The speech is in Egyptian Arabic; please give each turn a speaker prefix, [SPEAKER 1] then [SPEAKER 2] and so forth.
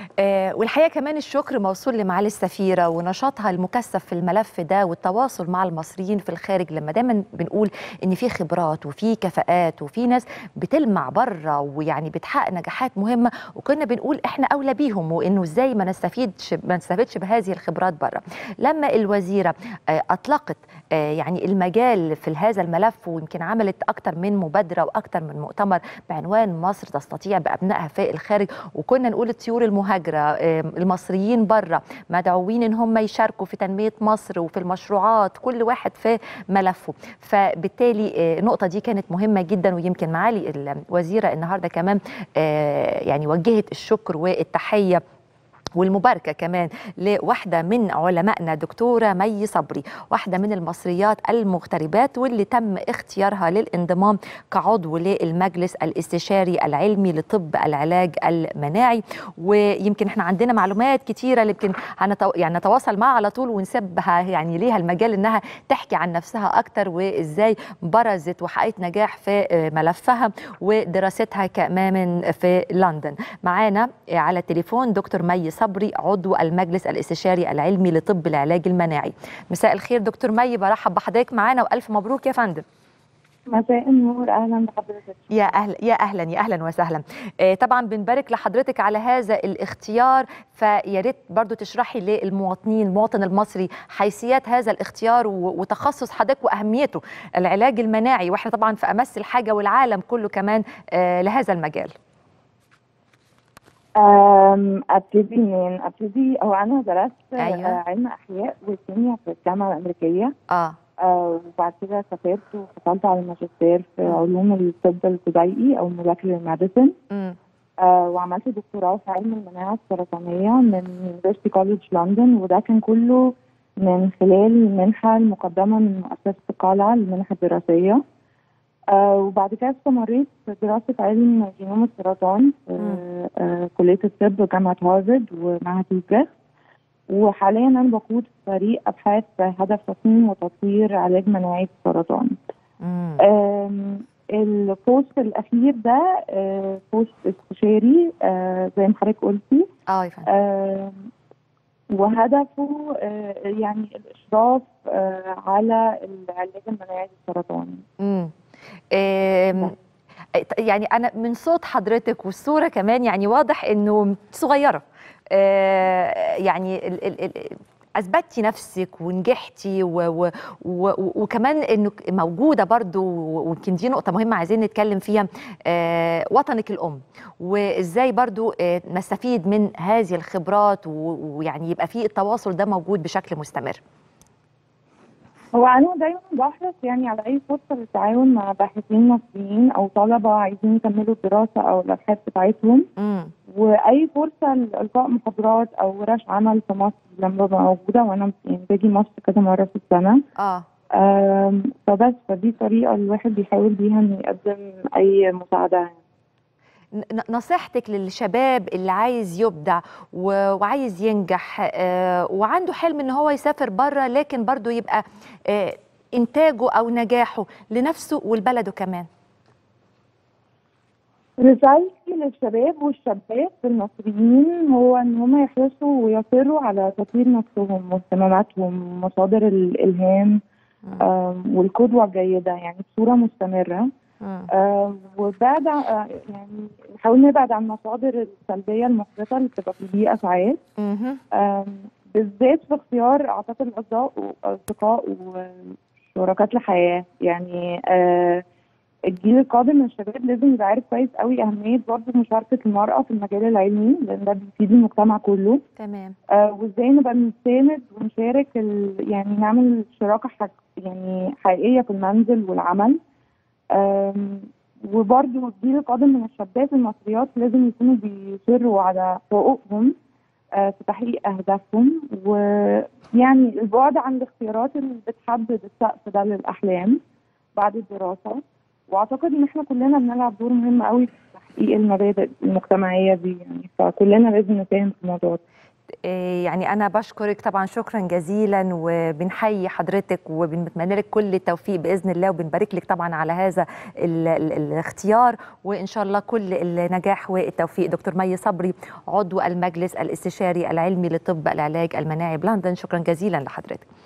[SPEAKER 1] آه والحقيقه كمان الشكر موصول لمعالي السفيره ونشاطها المكثف في الملف ده والتواصل مع المصريين في الخارج لما دايما بنقول ان في خبرات وفي كفاءات وفي ناس بتلمع بره ويعني بتحقق نجاحات مهمه وكنا بنقول احنا اولى بيهم وانه ازاي ما نستفيدش ما نستفيدش بهذه الخبرات بره لما الوزيره آه اطلقت آه يعني المجال في هذا الملف ويمكن عملت اكتر من مبادره واكتر من مؤتمر بعنوان مصر تستطيع بابنائها في الخارج وكنا نقول الطيور المهاجره المصريين بره مدعوين ان هم يشاركوا في تنميه مصر وفي المشروعات كل واحد في ملفه فبالتالي النقطه دي كانت مهمه جدا ويمكن معالي الوزيره النهارده كمان يعني وجهت الشكر والتحيه والمباركه كمان لواحده من علمائنا دكتوره مي صبري واحده من المصريات المغتربات واللي تم اختيارها للانضمام كعضو للمجلس الاستشاري العلمي لطب العلاج المناعي ويمكن احنا عندنا معلومات كتيره اللي يمكن هنتو... يعني نتواصل معها على طول ونسيبها يعني ليها المجال انها تحكي عن نفسها اكتر وازاي برزت وحققت نجاح في ملفها ودراستها كمان في لندن معانا على التليفون دكتور مي صبري عضو المجلس الاستشاري العلمي لطب العلاج المناعي مساء الخير دكتور مي برحب بحضرتك معانا والف مبروك يا فندم
[SPEAKER 2] مساء النور اهلا بحضرتك
[SPEAKER 1] يا اهلا يا اهلا يا اهلا وسهلا آه طبعا بنبارك لحضرتك على هذا الاختيار فيا ريت برضو تشرحي للمواطنين المواطن المصري حيثيات هذا الاختيار وتخصص حضرتك واهميته العلاج المناعي واحنا طبعا في امس الحاجه والعالم كله كمان آه لهذا المجال
[SPEAKER 2] ابتدي منين؟ ابتدي هو انا درست
[SPEAKER 1] أيوة.
[SPEAKER 2] علم احياء وكيمياء في الجامعه الامريكيه
[SPEAKER 1] اه
[SPEAKER 2] آه وبعد كده سافرت وحصلت على الماجستير في علوم الطب الغذائي او مولكيولر ميديسن آه وعملت دكتوراه في علم المناعه السرطانيه من يونيفرستي كولج لندن وده كان كله من خلال منحه المقدمه من مؤسسه القلعه المنحه الدراسيه آه وبعد كده استمريت في دراسة علم جينوم السرطان في آه كلية الطب جامعة هارفارد ومعهد الجريس وحاليا أنا بقود فريق أبحاث هدف تصميم وتطوير علاج مناعي السرطان. البوست الأخير ده آه بوست استشاري آه زي ما حضرتك قلتي
[SPEAKER 1] اه
[SPEAKER 2] آه وهدفه آه يعني الإشراف آه على العلاج المناعي للسرطان.
[SPEAKER 1] امم يعني انا من صوت حضرتك والصوره كمان يعني واضح انه صغيره يعني ال ال ال اثبتي نفسك ونجحتي و و و وكمان انه موجوده برضو ويمكن دي نقطه مهمه عايزين نتكلم فيها وطنك الام وازاي برضو نستفيد من هذه الخبرات ويعني يبقى في التواصل ده موجود بشكل مستمر
[SPEAKER 2] هو انا دايما بحرص يعني على اي فرصه للتعاون مع باحثين مصريين او طلبه عايزين يكملوا الدراسه او الابحاث بتاعتهم
[SPEAKER 1] م.
[SPEAKER 2] واي فرصه لالقاء محاضرات او ورش عمل في مصر لما ببقى موجوده وانا يعني باجي مصر كذا مره في السنه
[SPEAKER 1] اه
[SPEAKER 2] فبس فدي طريقه الواحد بيحاول بيها انه يقدم اي مساعده
[SPEAKER 1] نصيحتك للشباب اللي عايز يبدع وعايز ينجح وعنده حلم ان هو يسافر بره لكن برضه يبقى انتاجه او نجاحه لنفسه ولبلده كمان
[SPEAKER 2] رسالتي للشباب والشابات المصريين هو ان هم يحرصوا ويصروا على تطوير نفسهم واهتماماتهم مصادر الالهام والقدوه الجيده يعني بصوره مستمره آه وبعد آه يعني نحاول نبعد عن المصادر السلبيه المحبطه اللي بتبقى في البيئه ساعات آه بالذات في اختيار اعتقد الاصدقاء وشركات الحياه يعني آه الجيل القادم من الشباب لازم يبقى عارف كويس قوي اهميه برضه مشاركه المراه في المجال العلمي لان ده بيفيد المجتمع كله
[SPEAKER 1] تمام
[SPEAKER 2] آه وازاي نبقى بنساند ونشارك يعني نعمل شراكه حق يعني حقيقيه في المنزل والعمل وبرضه الجيل القادم من الشابات المصريات لازم يكونوا بيصروا على حقوقهم آه في تحقيق اهدافهم ويعني البعد عن الاختيارات اللي بتحدد السقف ده للاحلام بعد الدراسه واعتقد ان احنا كلنا بنلعب دور مهم قوي في تحقيق المبادئ المجتمعيه دي يعني فكلنا لازم نساهم في الموضوع ده
[SPEAKER 1] إيه يعني انا بشكرك طبعا شكرا جزيلا وبنحيي حضرتك وبنتمنى لك كل التوفيق باذن الله وبنبارك لك طبعا على هذا ال ال الاختيار وان شاء الله كل النجاح والتوفيق دكتور مي صبري عضو المجلس الاستشاري العلمي لطب العلاج المناعي بلندن شكرا جزيلا لحضرتك